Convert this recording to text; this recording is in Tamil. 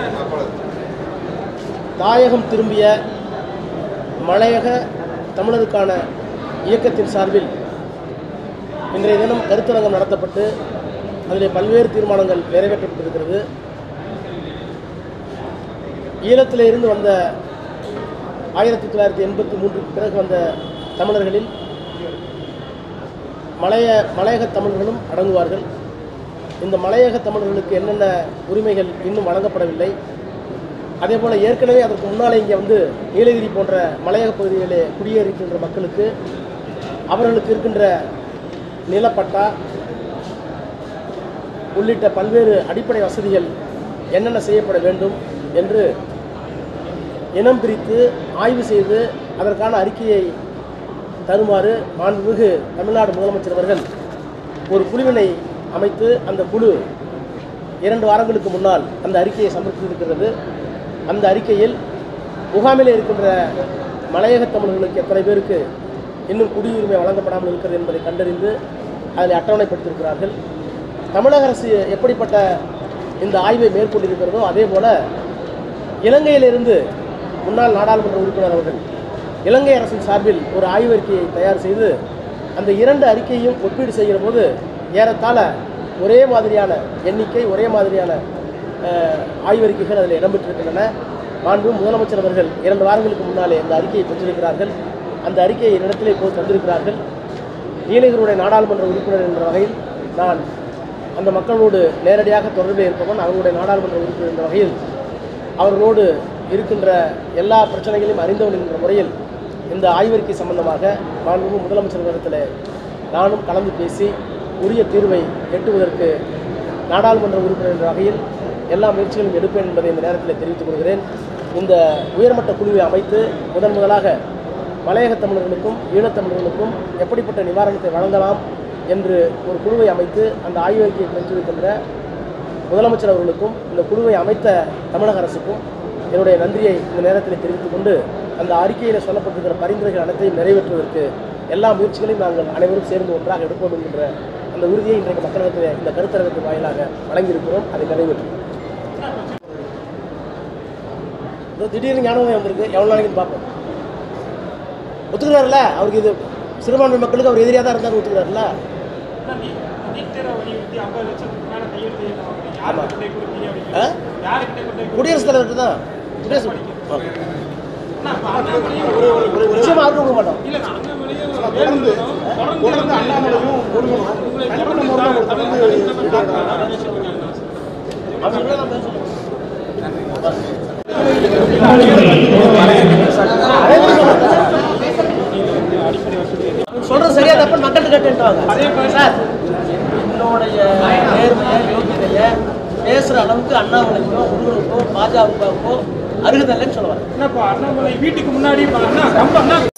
தாயகம் திரும்பிய மலையக தமிழருக்கான இயக்கத்தின் சார்பில் இன்றைய தினம் கருத்தரங்கம் நடத்தப்பட்டு அதில் பல்வேறு தீர்மானங்கள் நிறைவேற்றப்பட்டிருக்கிறது ஈழத்திலே இருந்து வந்த ஆயிரத்தி தொள்ளாயிரத்தி எண்பத்தி மூன்றுக்கு பிறகு வந்த தமிழர்களில் மலைய மலையக தமிழர்களும் அடங்குவார்கள் இந்த மலையக தமிழர்களுக்கு என்னென்ன உரிமைகள் இன்னும் வழங்கப்படவில்லை அதே போல் ஏற்கனவே அதற்கு முன்னாலே இங்கே வந்து நீலகிரி போன்ற மலையக பகுதிகளிலே குடியேறிக்கின்ற மக்களுக்கு அவர்களுக்கு இருக்கின்ற நிலப்பட்டா உள்ளிட்ட பல்வேறு அடிப்படை வசதிகள் என்னென்ன செய்யப்பட வேண்டும் என்று இனம் பிரித்து ஆய்வு செய்து அதற்கான அறிக்கையை தருமாறு மாண்புமிகு தமிழ்நாடு முதலமைச்சர் அவர்கள் ஒரு குழுவினை அமைத்து அந்த குழு இரண்டு வாரங்களுக்கு முன்னால் அந்த அறிக்கையை சமர்ப்பித்திருக்கிறது அந்த அறிக்கையில் முகாமில் இருக்கின்ற மலையக தமிழர்களுக்கு எத்தனை பேருக்கு இன்னும் குடியுரிமை வழங்கப்படாமல் இருக்கிறது என்பதை கண்டறிந்து அதில் அட்டவணைப்படுத்தியிருக்கிறார்கள் தமிழக அரசு எப்படிப்பட்ட இந்த ஆய்வை மேற்கொண்டிருக்கிறதோ அதே போல இலங்கையிலிருந்து முன்னாள் நாடாளுமன்ற உறுப்பினர் அவர்கள் இலங்கை அரசின் சார்பில் ஒரு ஆய்வறிக்கையை தயார் செய்து அந்த இரண்டு அறிக்கையும் ஒப்பீடு செய்கிற போது ஏறத்தாழ ஒரே மாதிரியான எண்ணிக்கை ஒரே மாதிரியான அஹ், ஆய்வறிக்கைகள் அதில் இடம்பெற்றிருக்கின்றன மாண்பு முதலமைச்சர் அவர்கள் இரண்டு வாரங்களுக்கு முன்னாலே அந்த அறிக்கையை பெற்றிருக்கிறார்கள் அந்த அறிக்கையை என்னிடத்திலே இப்போது தந்திருக்கிறார்கள் நீலகிரியுடைய நாடாளுமன்ற உறுப்பினர் என்ற வகையில் நான் அந்த மக்களோடு நேரடியாக தொடர்பில் இருப்பவன் அவர்களுடைய நாடாளுமன்ற உறுப்பினர் என்ற வகையில் அவர்களோடு இருக்கின்ற எல்லா பிரச்சனைகளையும் அறிந்தவன் என்கிற முறையில் இந்த ஆய்வறிக்கை சம்பந்தமாக மாண்புமிகு முதலமைச்சர் இடத்துல நானும் கலந்து பேசி உரிய தீர்வை எட்டுவதற்கு நாடாளுமன்ற உறுப்பினர் என்ற வகையில் எல்லா முயற்சிகளும் எடுப்பேன் என்பதை இந்த நேரத்தில் தெரிவித்துக் கொள்கிறேன் இந்த உயர்மட்ட குழுவை அமைத்து முதன் முதலாக மலையக தமிழர்களுக்கும் ஈழத்தமிழர்களுக்கும் எப்படிப்பட்ட நிவாரணத்தை வழங்கலாம் என்று ஒரு குழுவை அமைத்து அந்த ஆய்வறிக்கையை பெற்றிருக்கின்ற முதலமைச்சர் அவர்களுக்கும் இந்த குழுவை அமைத்த தமிழக அரசுக்கும் என்னுடைய நன்றியை இந்த நேரத்தில் தெரிவித்துக் கொண்டு அந்த அறிக்கையில் சொல்லப்பட்டிருக்கிற பரிந்துரைகள் அனைத்தையும் நிறைவேற்றுவதற்கு எல்லா முயற்சிகளையும் நாங்கள் அனைவரும் சேர்ந்து ஒன்றாக எடுப்போம் என்கின்ற அந்த உறுதியை இன்றைக்கு மக்களிடத்தில் இந்த கருத்தரங்கத்தின் வாயிலாக வழங்கியிருக்கிறோம் அதை நிறைவேற்றும் இதோ திடீர்னு ஞானமே வந்திருக்கு எவ்வளோ நாளைக்குன்னு பார்ப்போம் ஒத்துக்கிறாருல்ல அவருக்கு இது சிறுபான்மை மக்களுக்கு அவர் எதிரியாக தான் இருந்தார் ஒத்துக்கிறாருல்ல நீட் தேர்வை வலியுறுத்தி ஐம்பது லட்சத்துக்கு மேல கையெழுத்து எழுத வாங்குறீங்க. ஆமா. யாருக்கு கொண்டு போய் கொடுத்தீங்க ஆ? அப்படின்னு யாருக்கிட்ட கொண்டு போய் குடியரசுத் தலைவர்கிட்ட தான் குடியரசு அண்ணா, இப்ப அண்ணாமலையும் நிச்சயமாக அவருக்கு கொடுக்க மாட்டோம் இல்ல நான் அண்ணாமலையும் தொடர்ந்து தொடர்ந்து தொடர்ந்து அண்ணாமலையும் முருகனும் தனிப்பட்ட முறையில் ஒரு தொடர்ந்து அவங்க கூட நான் பேசணும் சொல்றது சரியா தப்பு மக்கள்கிட்ட கேட்டுவாங்க சார் என்னுடைய நேர்மையை யோகியதையை பேசுற அளவுக்கு அண்ணாமலைக்கோ முருகனுக்கோ பாஜகவுக்கோ அருகதல்லைன்னு சொல்லுவாங்க என்ன இப்ப அண்ணாமலை வீட்டுக்கு முன்னாடி இப்ப அண்ணா கம்ப அண்ணா